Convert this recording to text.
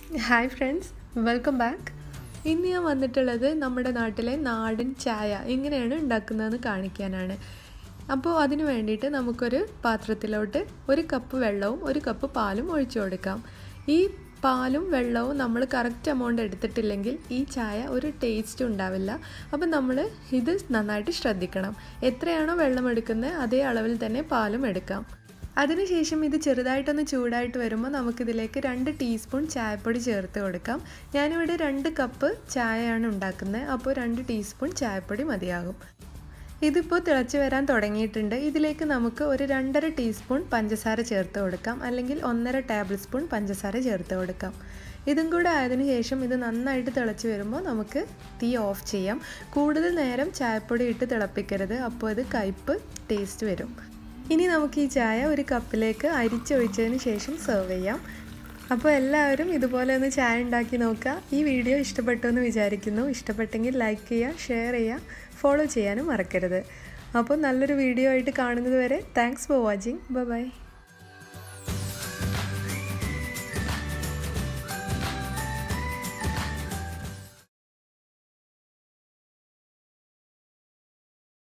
hi friends welcome back ഇന്ന് ഞാൻ വന്നിട്ടുള്ളത് നമ്മുടെ നാട്ടിലെ നാടൻ ചായ എങ്ങനെയാണ് ഉണ്ടാക്കുന്നതെന്ന് കാണിക്കാനാണ് അപ്പോൾ അതിന് വേണ്ടിയിട്ട് നമുക്കൊരു പാത്രത്തിലോട്ട് ഒരു കപ്പ് വെള്ളവും ഒരു കപ്പ് പാലും ഒഴിച്ചു കൊടുക്കാം ഈ പാലും വെള്ളവും നമ്മൾ കറക്റ്റ് എമൗണ്ട് എടുത്തിട്ടില്ലെങ്കിൽ ഈ ചായ ഒരു ടേസ്റ്റ് ഉണ്ടാവില്ല അപ്പം നമ്മൾ ഇത് നന്നായിട്ട് ശ്രദ്ധിക്കണം എത്രയാണോ വെള്ളം എടുക്കുന്നത് അതേ അളവിൽ തന്നെ പാലും എടുക്കാം അതിനുശേഷം ഇത് ചെറുതായിട്ടൊന്ന് ചൂടായിട്ട് വരുമ്പോൾ നമുക്കിതിലേക്ക് രണ്ട് ടീസ്പൂൺ ചായപ്പൊടി ചേർത്ത് കൊടുക്കാം ഞാനിവിടെ രണ്ട് കപ്പ് ചായയാണ് ഉണ്ടാക്കുന്നത് അപ്പോൾ രണ്ട് ടീസ്പൂൺ ചായപ്പൊടി മതിയാകും ഇതിപ്പോൾ തിളച്ച് വരാൻ തുടങ്ങിയിട്ടുണ്ട് ഇതിലേക്ക് നമുക്ക് ഒരു രണ്ടര ടീസ്പൂൺ പഞ്ചസാര ചേർത്ത് കൊടുക്കാം അല്ലെങ്കിൽ ഒന്നര ടേബിൾ സ്പൂൺ പഞ്ചസാര ചേർത്ത് കൊടുക്കാം ഇതും കൂടെ ആയതിനു ശേഷം ഇത് നന്നായിട്ട് തിളച്ച് വരുമ്പോൾ നമുക്ക് തീ ഓഫ് ചെയ്യാം കൂടുതൽ നേരം ചായപ്പൊടി ഇട്ട് തിളപ്പിക്കരുത് അപ്പോൾ അത് കയ്പ്പ് ടേസ്റ്റ് വരും ഇനി നമുക്ക് ഈ ചായ ഒരു കപ്പിലേക്ക് അരിച്ചൊഴിച്ചതിന് ശേഷം സെർവ് ചെയ്യാം അപ്പോൾ എല്ലാവരും ഇതുപോലെ ഒന്ന് ചായ ഉണ്ടാക്കി നോക്കുക ഈ വീഡിയോ ഇഷ്ടപ്പെട്ടു എന്ന് വിചാരിക്കുന്നു ഇഷ്ടപ്പെട്ടെങ്കിൽ ലൈക്ക് ചെയ്യുക ഷെയർ ചെയ്യുക ഫോളോ ചെയ്യാനും മറക്കരുത് അപ്പോൾ നല്ലൊരു വീഡിയോ ആയിട്ട് കാണുന്നത് വരെ താങ്ക്സ് ഫോർ വാച്ചിങ് ബൈ